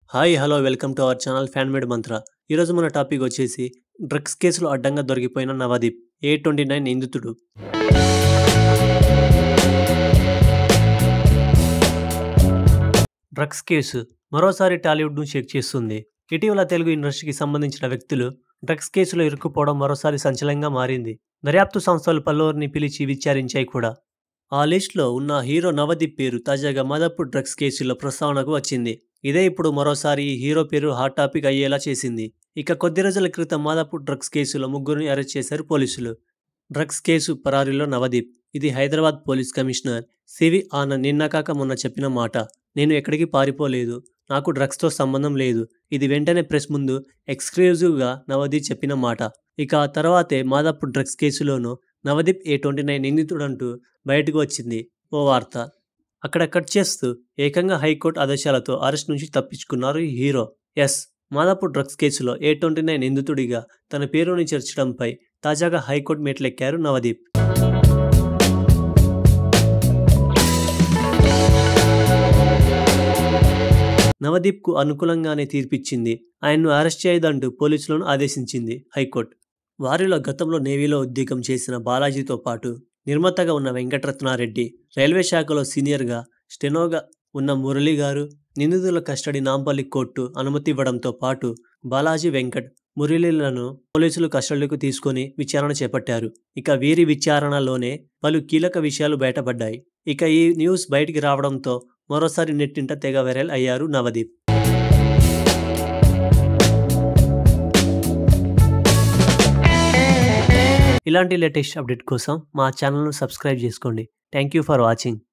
hi hello welcome to our channel fan made Mantra ఈరోజు మన topic వచ్చేసి డ్రగ్స్ కేసులో అడ్డంగా దొరికిపోయిన నవదీప్ ఏ ట్వంటీ నైన్ నిందితుడు డ్రగ్స్ కేసు మరోసారి టాలీవుడ్ను షేక్ చేస్తుంది ఇటీవల తెలుగు ఇండస్ట్రీకి సంబంధించిన వ్యక్తులు డ్రగ్స్ కేసులో ఇరుక్కుపోవడం మరోసారి సంచలనంగా మారింది దర్యాప్తు సంస్థలు పలువురిని పిలిచి విచారించాయి కూడా ఆ లిస్టులో ఉన్న హీరో నవదీప్ పేరు తాజాగా మాదాపూర్ డ్రగ్స్ కేసులో ప్రస్తావనకు వచ్చింది ఇదే ఇప్పుడు మరోసారి ఈ హీరో పేరు హాట్ టాపిక్ అయ్యేలా చేసింది ఇక కొద్ది రోజుల క్రితం మాదాపూర్ డ్రగ్స్ కేసులో ముగ్గురిని అరెస్ట్ చేశారు పోలీసులు డ్రగ్స్ కేసు పరారీలో నవదీప్ ఇది Hyderabad police commissioner C V Anand నిన్న కాక మొన్న చెప్పిన మాట నేను ఎక్కడికి పారిపోలేదు నాకు డ్రగ్స్తో సంబంధం లేదు ఇది వెంటనే ప్రెస్ ముందు ఎక్స్క్లూజివ్గా నవదీప్ చెప్పిన మాట ఇక ఆ తర్వాతే మాదాపూర్ డ్రగ్స్ కేసులోనూ నవదీప్ ఏ ట్వంటీ నైన్ నిందితుడంటూ బయటకు వచ్చింది ఓ వార్త అక్కడ కట్ చేస్తూ ఏకంగా హైకోర్టు ఆదేశాలతో అరెస్ట్ నుంచి తప్పించుకున్నారు ఈ హీరో ఎస్ మాదాపూర్ డ్రగ్స్ కేసులో ఏ ట్వంటీ నైన్ నిందితుడిగా తన పేరుని చేర్చడంపై తాజాగా హైకోర్టు మెట్లెక్కారు నవదీప్ నవదీప్కు అనుకూలంగానే తీర్పిచ్చింది ఆయన్ను అరెస్ట్ చేయదంటూ పోలీసులను ఆదేశించింది హైకోర్టు వారిలో గతంలో నేవీలో ఉద్యోగం చేసిన బాలాజీతో పాటు నిర్మాతగా ఉన్న వెంకటరత్నారెడ్డి రైల్వే శాఖలో సీనియర్గా స్టెనోగా ఉన్న మురళి గారు నిందితుల కస్టడీ నాంపల్లి కోర్టు అనుమతి ఇవ్వడంతో పాటు బాలాజీ వెంకట్ మురళీలను పోలీసులు కస్టడీకి తీసుకొని విచారణ చేపట్టారు ఇక వీరి విచారణలోనే పలు కీలక విషయాలు బయటపడ్డాయి ఇక ఈ న్యూస్ బయటికి రావడంతో మరోసారి నెట్టింట తెగ వైరల్ అయ్యారు నవదీప్ ఇలాంటి లేటెస్ట్ అప్డేట్ కోసం మా ఛానల్ను సబ్స్క్రైబ్ చేసుకోండి థ్యాంక్ యూ ఫర్ వాచింగ్